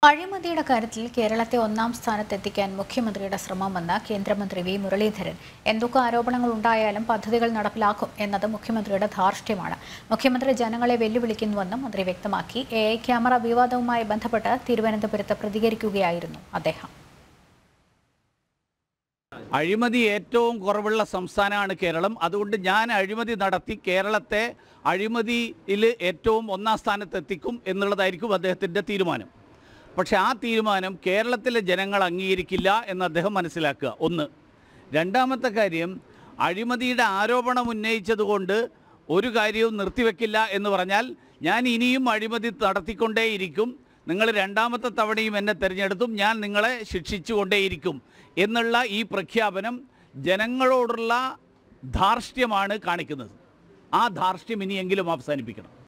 അഴിമതിയുടെ കാര്യത്തിൽ കേരളത്തെ ഒന്നാം സ്ഥാനത്തെത്തിക്കാൻ മുഖ്യമന്ത്രിയുടെ ശ്രമമെന്ന് കേന്ദ്രമന്ത്രി വി മുരളീധരൻ എന്തൊക്കെ ആരോപണങ്ങൾ ഉണ്ടായാലും പദ്ധതികൾ നടപ്പിലാക്കും എന്നത് മുഖ്യമന്ത്രിയുടെ ധാർഷ്ട്യമാണ് മുഖ്യമന്ത്രി ജനങ്ങളെ വെല്ലുവിളിക്കുന്നുവെന്നും മന്ത്രി വ്യക്തമാക്കി എ ഐ ക്യാമറ വിവാദവുമായി ബന്ധപ്പെട്ട് തിരുവനന്തപുരത്ത് പ്രതികരിക്കുകയായിരുന്നു അദ്ദേഹം അഴിമതി ഏറ്റവും കുറവുള്ള സംസ്ഥാനമാണ് കേരളം അതുകൊണ്ട് ഞാൻ അഴിമതി നടത്തി കേരളത്തെ അഴിമതിയിൽ ഏറ്റവും ഒന്നാം സ്ഥാനത്തെത്തിക്കും എന്നുള്ളതായിരിക്കും അദ്ദേഹത്തിൻ്റെ തീരുമാനം പക്ഷേ ആ തീരുമാനം കേരളത്തിലെ ജനങ്ങൾ അംഗീകരിക്കില്ല എന്ന് അദ്ദേഹം മനസ്സിലാക്കുക ഒന്ന് രണ്ടാമത്തെ കാര്യം അഴിമതിയുടെ ആരോപണം ഉന്നയിച്ചതുകൊണ്ട് ഒരു കാര്യവും നിർത്തിവെക്കില്ല എന്ന് പറഞ്ഞാൽ ഞാൻ ഇനിയും അഴിമതി നടത്തിക്കൊണ്ടേയിരിക്കും നിങ്ങൾ രണ്ടാമത്തെ തവണയും എന്നെ തിരഞ്ഞെടുത്തും ഞാൻ നിങ്ങളെ ശിക്ഷിച്ചുകൊണ്ടേയിരിക്കും എന്നുള്ള ഈ പ്രഖ്യാപനം ജനങ്ങളോടുള്ള ധാർഷ്ട്യമാണ് കാണിക്കുന്നത് ആ ധാർഷ്ട്യം ഇനിയെങ്കിലും അവസാനിപ്പിക്കണം